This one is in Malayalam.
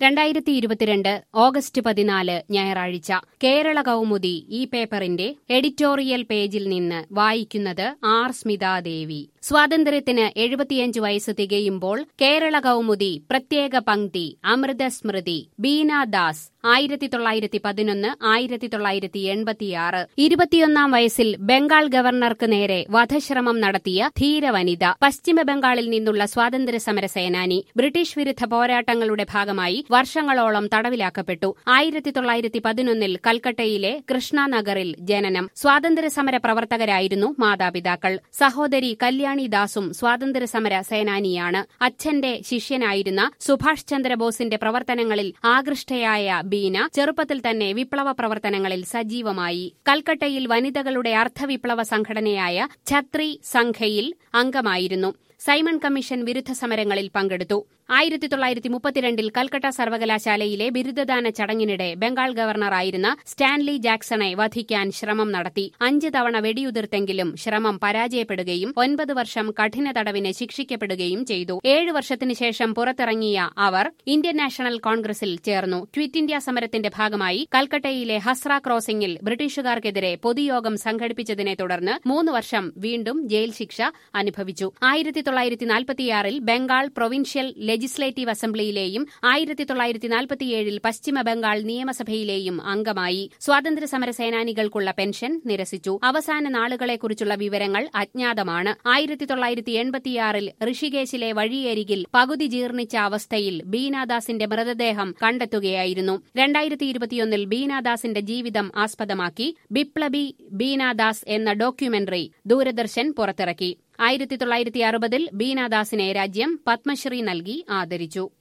രണ്ടായിരത്തി ഇരുപത്തിരണ്ട് ഓഗസ്റ്റ് പതിനാല് ഞായറാഴ്ച കേരള കൗമുദി ഈ പേപ്പറിന്റെ എഡിറ്റോറിയൽ പേജിൽ നിന്ന് വായിക്കുന്നത് ആർ സ്മിതാദേവി സ്വാതന്ത്ര്യത്തിന് എഴുപത്തിയഞ്ച് വയസ്സ് തികയുമ്പോൾ കേരള കൗമുദി പ്രത്യേക പങ്ക്തി അമൃതസ്മൃതി ബീന ദാസ് ആയിരത്തി തൊള്ളായിരത്തി പതിനൊന്ന് ആയിരത്തി തൊള്ളായിരത്തി എൺപത്തിയാറ് ഇരുപത്തിയൊന്നാം വയസ്സിൽ ബംഗാൾ ഗവർണർക്ക് നേരെ വധശ്രമം നടത്തിയ ധീരവനിത പശ്ചിമ ബംഗാളിൽ നിന്നുള്ള സ്വാതന്ത്ര്യ സമര സേനാനി ബ്രിട്ടീഷ് വിരുദ്ധ പോരാട്ടങ്ങളുടെ ഭാഗമായി വർഷങ്ങളോളം തടവിലാക്കപ്പെട്ടു ആയിരത്തി തൊള്ളായിരത്തി പതിനൊന്നിൽ കൽക്കട്ടയിലെ കൃഷ്ണനഗറിൽ ജനനം സ്വാതന്ത്ര്യ സമര പ്രവർത്തകരായിരുന്നു മാതാപിതാക്കൾ സഹോദരി കല്യാണി ദാസും സ്വാതന്ത്ര്യ സമര സേനാനിയാണ് അച്ഛന്റെ ശിഷ്യനായിരുന്ന സുഭാഷ് ചന്ദ്രബോസിന്റെ പ്രവർത്തനങ്ങളിൽ ആകൃഷ്ടയായ ബീന ചെറുപ്പത്തിൽ തന്നെ വിപ്ലവ പ്രവർത്തനങ്ങളിൽ സജീവമായി കൽക്കട്ടയിൽ വനിതകളുടെ അർദ്ധവിപ്ലവ സംഘടനയായ ഛത്രി സംഘയിൽ അംഗമായിരുന്നു സൈമൺ കമ്മീഷൻ വിരുദ്ധ സമരങ്ങളിൽ പങ്കെടുത്തു ആയിരത്തി തൊള്ളായിരത്തി മുപ്പത്തിരണ്ടിൽ കൽക്കട്ട സർവകലാശാലയിലെ ബിരുദദാന ചടങ്ങിനിടെ ബംഗാൾ ഗവർണറായിരുന്ന സ്റ്റാൻലി ജാക്സണെ വധിക്കാൻ ശ്രമം നടത്തി അഞ്ച് തവണ വെടിയുതിർത്തെങ്കിലും ശ്രമം പരാജയപ്പെടുകയും ഒൻപത് വർഷം കഠിന തടവിന് ശിക്ഷിക്കപ്പെടുകയും ചെയ്തു ഏഴ് വർഷത്തിനു ശേഷം പുറത്തിറങ്ങിയ അവർ ഇന്ത്യൻ നാഷണൽ കോൺഗ്രസിൽ ചേർന്നു ക്വിറ്റ് ഇന്ത്യ സമരത്തിന്റെ ഭാഗമായി കൽക്കട്ടയിലെ ഹസ്ര ക്രോസിംഗിൽ ബ്രിട്ടീഷുകാർക്കെതിരെ പൊതുയോഗം സംഘടിപ്പിച്ചതിനെ തുടർന്ന് മൂന്ന് വർഷം വീണ്ടും ജയിൽ ശിക്ഷ അനുഭവിച്ചു ആയിരത്തി തൊള്ളായിരത്തി നാൽപ്പത്തിയാറിൽ ബംഗാൾ പ്രൊവിൻഷ്യൽ ലെജിസ്ലേറ്റീവ് അസംബ്ലിയിലെയും ആയിരത്തി തൊള്ളായിരത്തി നാൽപ്പത്തിയേഴിൽ പശ്ചിമ ബംഗാൾ നിയമസഭയിലെയും അംഗമായി സ്വാതന്ത്ര്യ സമര സേനാനികൾക്കുള്ള പെൻഷൻ നിരസിച്ചു അവസാന നാളുകളെക്കുറിച്ചുള്ള വിവരങ്ങൾ അജ്ഞാതമാണ് ആയിരത്തി തൊള്ളായിരത്തി എൺപത്തിയാറിൽ ഋഷികേശിലെ വഴിയരികിൽ പകുതി ജീർണിച്ച അവസ്ഥയിൽ ബീനാദാസിന്റെ മൃതദേഹം കണ്ടെത്തുകയായിരുന്നു രണ്ടായിരത്തി ഇരുപത്തിയൊന്നിൽ ബീനാദാസിന്റെ ജീവിതം ആസ്പദമാക്കി ബിപ്ലബി ബീനാദാസ് എന്ന ഡോക്യുമെന്ററി ദൂരദർശൻ പുറത്തിറക്കി ആയിരത്തി തൊള്ളായിരത്തി അറുപതിൽ ബീനാദാസിനെ രാജ്യം പത്മശ്രീ നൽകി ആദരിച്ചു